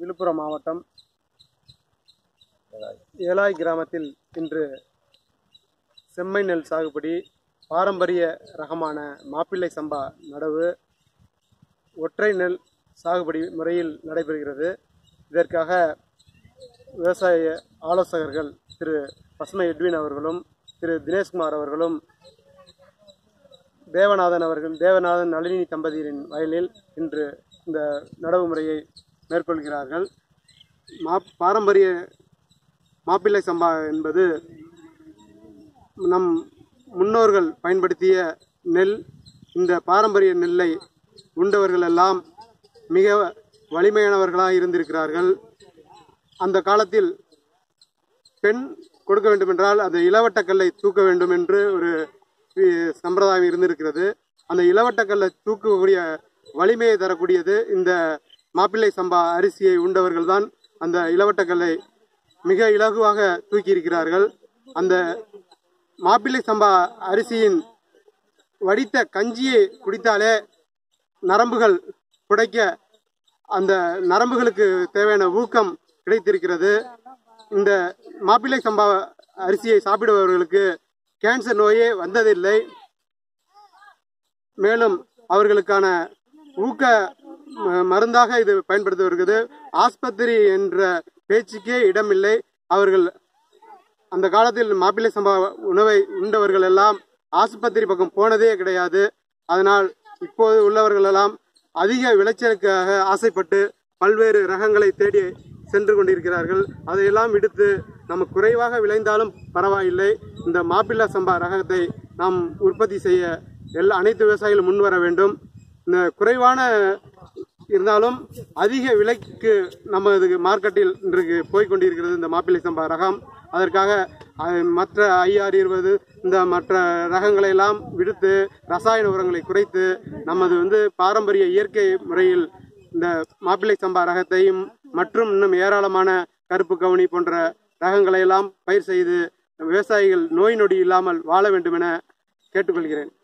விழுப்புரம் மாவட்டம் ஏலாய் கிராமத்தில் இன்று செம்மை நெல் சாகுபடி பாரம்பரிய ரகமான மாப்பிள்ளை சம்பா நடவு ஒற்றை நெல் சாகுபடி முறையில் நடைபெறுகிறது இதற்காக விவசாய ஆலோசகர்கள் திரு பசுமை எட்வின் அவர்களும் திரு தினேஷ்குமார் அவர்களும் தேவநாதன் அவர்கள் தேவநாதன் நளினி தம்பதியரின் வயலில் இன்று இந்த நடவு முறையை மேற்கொள்கிறார்கள் மா பாரம்பரிய மாப்பிள்ளை சம்பா என்பது நம் முன்னோர்கள் பயன்படுத்திய நெல் இந்த பாரம்பரிய நெல்லை உண்டவர்கள் எல்லாம் மிக வலிமையானவர்களாக இருந்திருக்கிறார்கள் அந்த காலத்தில் பெண் கொடுக்க வேண்டுமென்றால் அந்த இளவட்டக்கல்லை தூக்க வேண்டும் என்று ஒரு இ- சம்பிரதாயம் இருந்திருக்கிறது அந்த இளவட்டக்கல்லை தூக்கக்கூடிய வலிமையை தரக்கூடியது இந்த மாப்பிள்ளை சம்பா அரிசியை உண்டவர்கள்தான் அந்த இளவட்டக்கல்லை மிக இலகுவாக தூக்கியிருக்கிறார்கள் அந்த மாப்பிள்ளை சம்பா அரிசியின் வடித்த கஞ்சியை குடித்தாலே நரம்புகள் புடைக்க அந்த நரம்புகளுக்கு தேவையான ஊக்கம் கிடைத்திருக்கிறது இந்த மாப்பிள்ளை சம்பா அரிசியை சாப்பிடுபவர்களுக்கு கேன்சர் நோயே வந்ததில்லை மேலும் அவர்களுக்கான ஊக்க ம- மருந்தாக இது பயன்படுத்தி வருகிறது ஆஸ்பத்திரி என்ற பேச்சுக்கே இடமில்லை அவர்கள் அந்த காலத்தில் மாப்பிள்ளை சம்பா உணவை உண்டவர்கள் எல்லாம் ஆஸ்பத்திரி பக்கம் போனதே கிடையாது அதனால் இப்போது உள்ளவர்கள் எல்லாம் அதிக விளைச்சலுக்காக ஆசைப்பட்டு பல்வேறு ரகங்களை தேடி சென்று கொண்டிருக்கிறார்கள் அதையெல்லாம் விடுத்து நம்ம குறைவாக விளைந்தாலும் பரவாயில்லை இந்த மாப்பிள்ளை சம்பா ரகத்தை நாம் உற்பத்தி செய்ய எல்லா அனைத்து விவசாயிகளும் முன்வர வேண்டும் இந்த குறைவான இருந்தாலும் அதிக விலைக்கு நமது மார்க்கெட்டில் இன்றைக்கு போய்க்கொண்டிருக்கிறது இந்த மாப்பிள்ளை சம்பா ரகம் அதற்காக அஹ், மற்ற ஐஆர் இருபது இந்த மற்ற ரகங்களை எல்லாம் விடுத்து ரசாயன உரங்களை குறைத்து நமது வந்து பாரம்பரிய இயற்கை முறையில் இந்த மாப்பிள்ளை சம்பா ரகத்தையும் மற்றும் இன்னும் ஏராளமான கருப்பு கவுனி போன்ற ரகங்களை எல்லாம் பயிர் செய்து விவசாயிகள் நோய் நொடி இல்லாமல் வாழ வேண்டும் என கேட்டுக்கொள்கிறேன்